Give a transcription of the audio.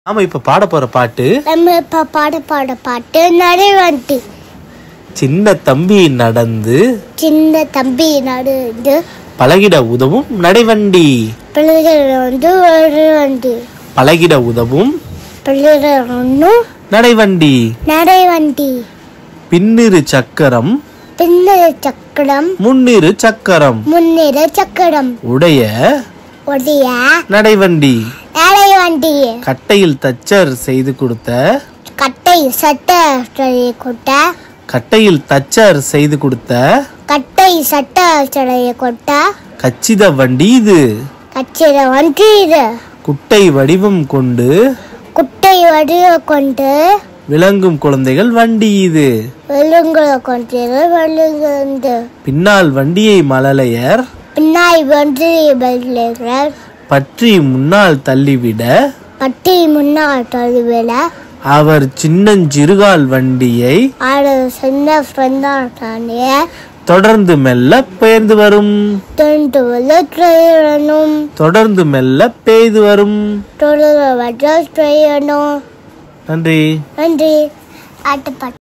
நாம இப்ப பாட போற பாட்டு நம்ம இப்ப பாட பாட பாட்டு நடைவண்டி சின்ன தம்பி நடந்து சின்ன தம்பி நடந்து பழகிட உதவும் நடைவண்டி பிள்ளைகள் வந்து ஒரு வண்டி பழகிட உதவும் பிள்ளைகள் ஒன்றும் நடைவண்டி நடைவண்டி பின்னிரு சக்கரம் பின்னர சக்கரம் முன்னிரு சக்கரம் முன்னிற சக்கரம் உடைய உடைய நடைவண்டி நடைவண்டி கட்டையில் தச்சர் செய்து கொடுத்த கட்டை சட்டை சடையை கொட்ட கட்டையில் தச்சர் செய்து கொடுத்த கட்டை சட்டை சடையை கொட்ட கச்சித வண்டி இது கச்சிட வண்டி இது குட்டை வடிவம் கொண்டு குட்டை வடிவ கொண்டு விளங்கும் குழந்தைகள் வண்டி இது வெள்ளுங்களை கொண்டு வெள்ளுங்க பின்னால் வண்டியை மழலையர் பின்னாய் வந்து வெள்ளைகள் பற்றி முன்னால் தள்ளிவிட பட்டி முன்னால் தழுவில அவர் சின்னஞ்சிறுகால் வண்டியை ஆடு சின்ன ஃப்ரெண்டான தொடர்ந்து மெல்ல பெயர்ந்து வரும் தொண்டு ட்ரெயினும் தொடர்ந்து மெல்ல பெய்து வரும் தொடர வர ட்ரெயினும் நன்றி நன்றி ஆட்டுப்பாட்டு